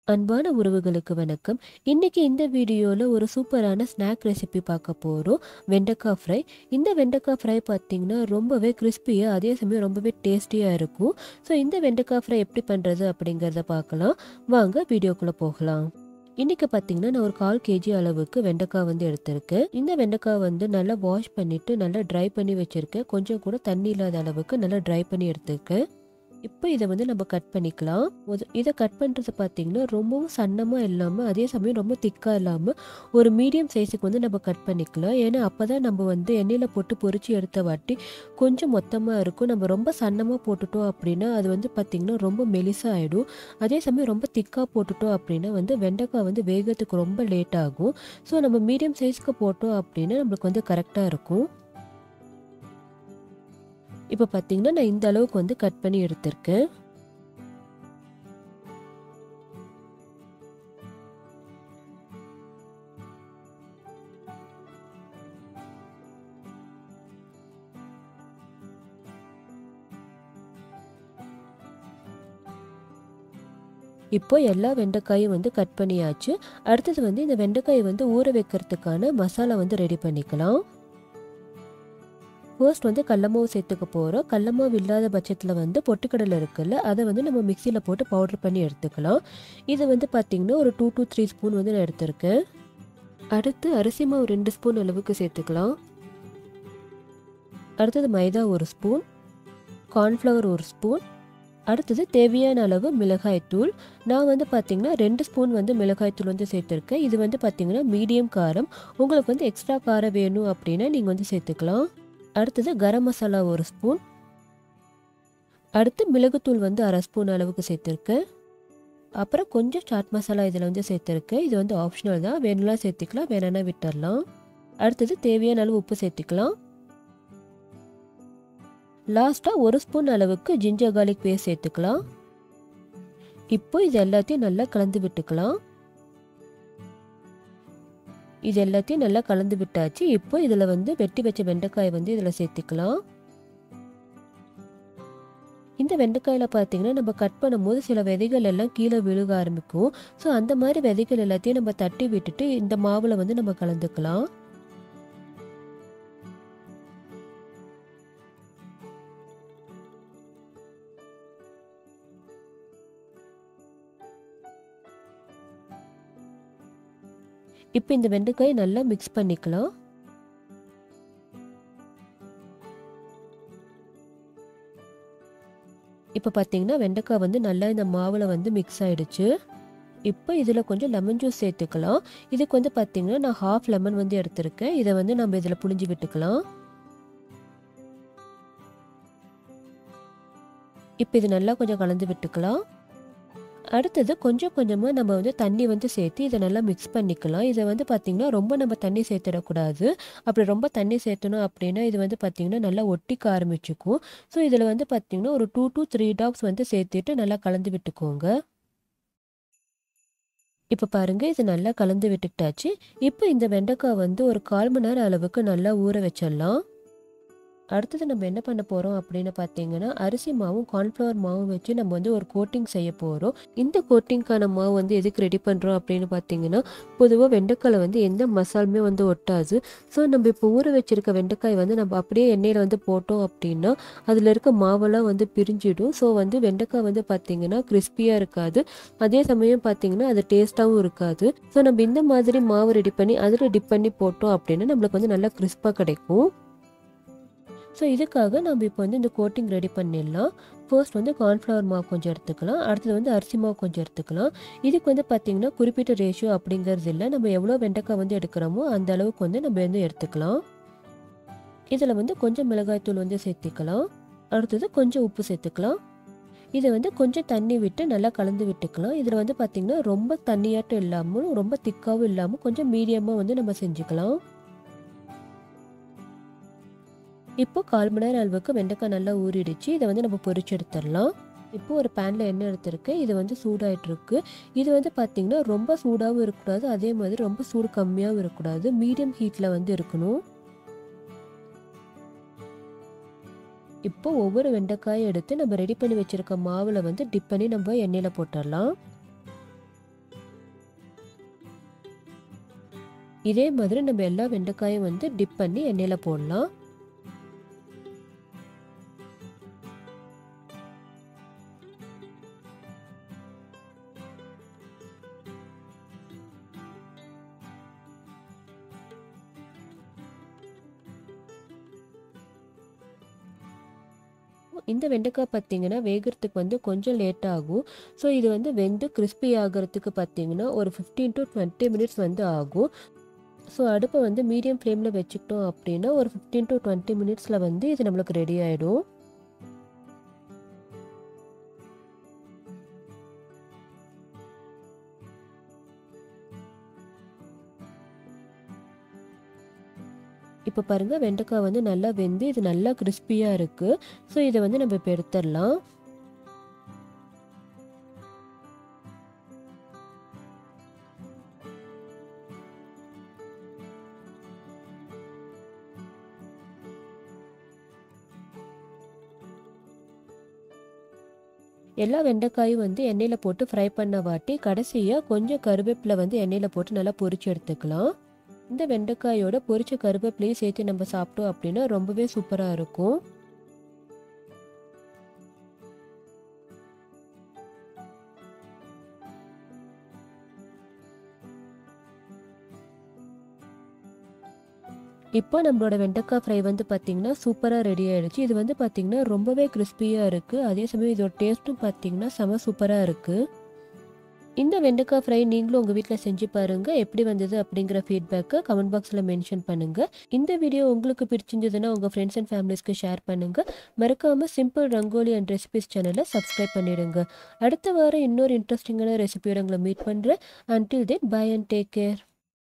அன்பான உறவுகளுக்கு வணக்கம் இன்னைக்கு இந்த வீடியோவில் ஒரு சூப்பரான ஸ்நாக் ரெசிபி பார்க்க போகிறோம் வெண்டைக்காய் ஃப்ரை இந்த வெண்டைக்காய் ஃப்ரை பார்த்தீங்கன்னா ரொம்பவே கிறிஸ்பியாக அதே சமயம் ரொம்பவே டேஸ்டியாக இருக்கும் ஸோ இந்த வெண்டைக்காய் ஃப்ரை எப்படி பண்ணுறது அப்படிங்கிறத பார்க்கலாம் வாங்க வீடியோக்குள்ளே போகலாம் இன்றைக்கி பார்த்தீங்கன்னா நான் ஒரு கால் கேஜி அளவுக்கு வெண்டைக்காய் வந்து எடுத்திருக்கேன் இந்த வெண்டைக்காய் வந்து நல்லா வாஷ் பண்ணிவிட்டு நல்லா ட்ரை பண்ணி வச்சுருக்கேன் கொஞ்சம் கூட தண்ணி இல்லாத அளவுக்கு நல்லா ட்ரை பண்ணி எடுத்திருக்கேன் இப்போ இதை வந்து நம்ம கட் பண்ணிக்கலாம் ஒரு- இதை கட் பண்ணுறது பார்த்தீங்கன்னா ரொம்பவும் சன்னமாக இல்லாமல் அதே சமயம் ரொம்ப திக்காக இல்லாமல் ஒரு மீடியம் சைஸுக்கு வந்து நம்ம கட் பண்ணிக்கலாம் ஏன்னா அப்போ தான் நம்ம வந்து எண்ணெயில் போட்டு பொரிச்சு எடுத்த வாட்டி கொஞ்சம் மொத்தமாக இருக்கும் நம்ம ரொம்ப சன்னமாக போட்டுட்டோம் அப்படின்னா அது வந்து பார்த்திங்கன்னா ரொம்ப மெலிசாக ஆகிடும் அதே சமயம் ரொம்ப திக்காக போட்டுட்டோம் அப்படின்னா வந்து வெண்டைக்காய் வந்து வேகத்துக்கு ரொம்ப லேட் ஆகும் ஸோ நம்ம மீடியம் சைஸ்க்கு போட்டோம் அப்படின்னா நம்மளுக்கு வந்து கரெக்டாக இருக்கும் இப்போ பார்த்தீங்கன்னா நான் இந்த அளவுக்கு வந்து கட் பண்ணி எடுத்திருக்கேன் இப்போ எல்லா வெண்டைக்காயும் வந்து கட் பண்ணியாச்சு அடுத்தது வந்து இந்த வெண்டைக்காயை வந்து ஊற வைக்கிறதுக்கான மசாலா வந்து ரெடி பண்ணிக்கலாம் ஃபர்ஸ்ட் வந்து கடலமாவு சேர்த்துக்க போகிறோம் கடலமாவு இல்லாத பட்சத்தில் வந்து பொட்டுக்கடலை இருக்குல்ல அதை வந்து நம்ம மிக்சியில் போட்டு பவுடர் பண்ணி எடுத்துக்கலாம் இது வந்து பார்த்திங்கன்னா ஒரு டூ to த்ரீ ஸ்பூன் வந்து நான் எடுத்திருக்கேன் அடுத்து அரிசி மாவு ரெண்டு ஸ்பூன் அளவுக்கு சேர்த்துக்கலாம் அடுத்தது மைதா ஒரு ஸ்பூன் கார்ன்ஃப்ளவர் ஒரு ஸ்பூன் அடுத்தது தேவையான அளவு மிளகாய்த்தூள் நான் வந்து பார்த்திங்கன்னா ரெண்டு ஸ்பூன் வந்து மிளகாய்த்தூள் வந்து சேர்த்துருக்கேன் இது வந்து பார்த்திங்கன்னா மீடியம் காரம் உங்களுக்கு வந்து எக்ஸ்ட்ரா காரம் வேணும் அப்படின்னா நீங்கள் வந்து சேர்த்துக்கலாம் அடுத்தது கரம் மசாலா ஒரு ஸ்பூன் அடுத்து மிளகுத்தூள் வந்து அரை ஸ்பூன் அளவுக்கு சேர்த்துருக்கேன் அப்புறம் கொஞ்சம் சாட் மசாலா இதில் வந்து சேர்த்துருக்கேன் இது வந்து ஆப்ஷனல் தான் வேணும்னா சேர்த்துக்கலாம் வேணும்னா விட்டுடலாம் அடுத்தது தேவையான அளவு உப்பு சேர்த்துக்கலாம் லாஸ்ட்டாக ஒரு ஸ்பூன் அளவுக்கு ஜிஞ்சர் garlic பேஸ்ட் சேர்த்துக்கலாம் இப்போ இது எல்லாத்தையும் நல்லா கலந்து விட்டுக்கலாம் இது எல்லாத்தையும் நல்லா கலந்து விட்டாச்சு இப்போ இதில் வந்து வெட்டி வச்ச வெண்டைக்காய் வந்து இதில் சேர்த்துக்கலாம் இந்த வெண்டைக்காயில் பார்த்தீங்கன்னா நம்ம கட் பண்ணும்போது சில விதைகள் எல்லாம் கீழே விழுக ஆரம்பிக்கும் ஸோ அந்த மாதிரி விதைகள் எல்லாத்தையும் நம்ம தட்டி விட்டுட்டு இந்த மாவில் வந்து நம்ம கலந்துக்கலாம் இப்போ இந்த வெண்டைக்காயை நல்லா மிக்ஸ் பண்ணிக்கலாம் இப்போ பார்த்தீங்கன்னா வெண்டைக்காய் வந்து நல்லா இந்த மாவில் வந்து மிக்ஸ் ஆயிடுச்சு இப்போ இதில் கொஞ்சம் லெமன் ஜூஸ் சேர்த்துக்கலாம் இதுக்கு வந்து பார்த்தீங்கன்னா நான் ஹாஃப் லெமன் வந்து எடுத்திருக்கேன் இதை வந்து நம்ம இதில் புழிஞ்சு விட்டுக்கலாம் இப்போ இது நல்லா கொஞ்சம் கலந்து விட்டுக்கலாம் அடுத்தது கொஞ்சம் கொஞ்சமாக நம்ம வந்து தண்ணி வந்து சேர்த்து இதை நல்லா மிக்ஸ் பண்ணிக்கலாம் இதை வந்து பார்த்திங்கன்னா ரொம்ப நம்ம தண்ணி சேர்த்துடக்கூடாது அப்படி ரொம்ப தண்ணி சேர்த்தணும் அப்படின்னா இது வந்து பார்த்திங்கன்னா நல்லா ஒட்டிக்க ஆரம்பிச்சுக்கும் ஸோ இதில் வந்து பார்த்திங்கன்னா ஒரு டூ to த்ரீ டாப்ஸ் வந்து சேர்த்துட்டு நல்லா கலந்து விட்டுக்கோங்க இப்போ பாருங்கள் இது நல்லா கலந்து விட்டுக்கிட்டாச்சு இப்போ இந்த வெண்டைக்காய் வந்து ஒரு கால் மணி நேரம் அளவுக்கு நல்லா ஊற வச்சிடலாம் அடுத்தது நம்ம என்ன பண்ண போகிறோம் அப்படின்னு பார்த்தீங்கன்னா அரிசி மாவும் கார்ன்ஃப்ளவர் மாவும் வச்சு நம்ம வந்து ஒரு கோட்டிங் செய்ய போகிறோம் இந்த கோட்டிங்க்கான மாவு வந்து எதுக்கு ரெடி பண்ணுறோம் அப்படின்னு பார்த்தீங்கன்னா பொதுவாக வெண்டைக்காயில் வந்து எந்த மசாலுமே வந்து ஒட்டாது ஸோ நம்ம இப்போ ஊற வச்சிருக்க வெண்டைக்காய் வந்து நம்ம அப்படியே எண்ணெயில் வந்து போட்டோம் அப்படின்னா அதில் இருக்க மாவெல்லாம் வந்து பிரிஞ்சிடும் ஸோ வந்து வெண்டைக்காய் வந்து பார்த்தீங்கன்னா கிறிஸ்பியாக இருக்காது அதே சமயம் பார்த்தீங்கன்னா அது டேஸ்ட்டாகவும் இருக்காது ஸோ நம்ம இந்த மாதிரி மாவு ரெடி பண்ணி அதில் டிப் பண்ணி போட்டோம் அப்படின்னா நம்மளுக்கு வந்து நல்லா கிறிஸ்பாக கிடைக்கும் ஸோ இதுக்காக நம்ம இப்போ வந்து இந்த கோட்டிங் ரெடி பண்ணிடலாம் ஃபர்ஸ்ட் வந்து கார்ன்ஃப்ளவர் மாவு கொஞ்சம் எடுத்துக்கலாம் அடுத்தது வந்து அரிசி மாவு கொஞ்சம் எடுத்துக்கலாம் இதுக்கு வந்து பார்த்திங்கன்னா குறிப்பிட்ட ரேஷியோ அப்படிங்கிறது இல்லை நம்ம எவ்வளோ வெண்டைக்காய் வந்து எடுக்கிறோமோ அந்த அளவுக்கு வந்து நம்ம வந்து எடுத்துக்கலாம் இதில் வந்து கொஞ்சம் மிளகாய்த்தூள் வந்து சேர்த்துக்கலாம் அடுத்தது கொஞ்சம் உப்பு சேர்த்துக்கலாம் இதை வந்து கொஞ்சம் தண்ணி விட்டு நல்லா கலந்து விட்டுக்கலாம் இதில் வந்து பார்த்திங்கன்னா ரொம்ப தண்ணியாட்டம் இல்லாமல் ரொம்ப திக்காகவும் இல்லாமல் கொஞ்சம் மீடியமாக வந்து நம்ம செஞ்சுக்கலாம் இப்போ கால் மணி நேரம் அளவுக்கு வெண்டைக்காய் நல்லா ஊறிடுச்சு இதை வந்து நம்ம பொரிச்சு எடுத்துடலாம் இப்போ ஒரு பேனில் எண்ணெய் எடுத்திருக்கேன் இது வந்து சூடாயிட்டு இருக்கு இது வந்து பார்த்திங்கன்னா ரொம்ப சூடாகவும் இருக்கக்கூடாது அதே மாதிரி ரொம்ப சூடு கம்மியாகவும் இருக்கக்கூடாது மீடியம் ஹீட்டில் வந்து இருக்கணும் இப்போ ஒவ்வொரு வெண்டைக்காயை எடுத்து நம்ம ரெடி பண்ணி வச்சிருக்க மாவில் வந்து டிப் பண்ணி நம்ம எண்ணெயில் போட்டுடலாம் இதே மாதிரி நம்ம எல்லா வெண்டைக்காயும் வந்து டிப் பண்ணி எண்ணெயில் போடலாம் இந்த வெண்டைக்காய் பார்த்தீங்கன்னா வேகிறதுக்கு வந்து கொஞ்சம் லேட் ஆகும் ஸோ இது வந்து வெந்து கிறிஸ்பி ஆகிறதுக்கு பார்த்தீங்கன்னா ஒரு ஃபிஃப்டீன் டு டுவெண்ட்டி மினிட்ஸ் வந்து ஆகும் ஸோ அடுப்பை வந்து மீடியம் ஃப்ளேமில் வச்சுக்கிட்டோம் அப்படின்னா ஒரு ஃபிஃப்டீன் டு டுவெண்ட்டி மினிட்ஸில் வந்து இது நம்மளுக்கு ரெடி ஆகிடும் இப்போ பாருங்கள் வெண்டைக்காய் வந்து நல்லா வெந்து இது நல்லா கிறிஸ்பியாக இருக்குது ஸோ இதை வந்து நம்ம இப்போ எடுத்துடலாம் எல்லா வெண்டைக்காயும் வந்து எண்ணெயில் போட்டு ஃப்ரை பண்ண வாட்டி கடைசியாக கொஞ்சம் கருவேப்பிலை வந்து எண்ணெயில் போட்டு நல்லா பொரிச்சு எடுத்துக்கலாம் இந்த வெண்டைக்காயோட பொரிச்ச கருவேப்பிலையும் சேர்த்து நம்ம சாப்பிட்டோம் அப்படின்னா ரொம்பவே சூப்பராக இருக்கும் இப்போ நம்மளோட வெண்டைக்காய் ஃப்ரை வந்து பார்த்திங்கன்னா சூப்பராக ரெடி ஆகிடுச்சு இது வந்து பார்த்திங்கன்னா ரொம்பவே கிறிஸ்பியாக இருக்குது அதே சமயம் இதோட டேஸ்ட்டும் பார்த்திங்கன்னா செம சூப்பராக இருக்குது இந்த வெண்டைக்காய் ஃப்ரை நீங்களும் உங்கள் வீட்டில் செஞ்சு பாருங்கள் எப்படி வந்தது அப்படிங்கிற ஃபீட்பேக்கை கமெண்ட் பாக்ஸில் மென்ஷன் பண்ணுங்கள் இந்த வீடியோ உங்களுக்கு பிடிச்சிருந்ததுன்னா உங்கள் ஃப்ரெண்ட்ஸ் அண்ட் ஃபேமிலிஸ்க்கு ஷேர் பண்ணுங்கள் மறக்காமல் சிம்பிள் ரங்கோலி அண்ட் ரெசிபிஸ் சேனலை சப்ஸ்கிரைப் பண்ணிடுங்க அடுத்த வாரம் இன்னொரு இன்ட்ரெஸ்டிங்கான ரெசிபியோட உங்களை மீட் பண்ணுறேன் until then bye and take care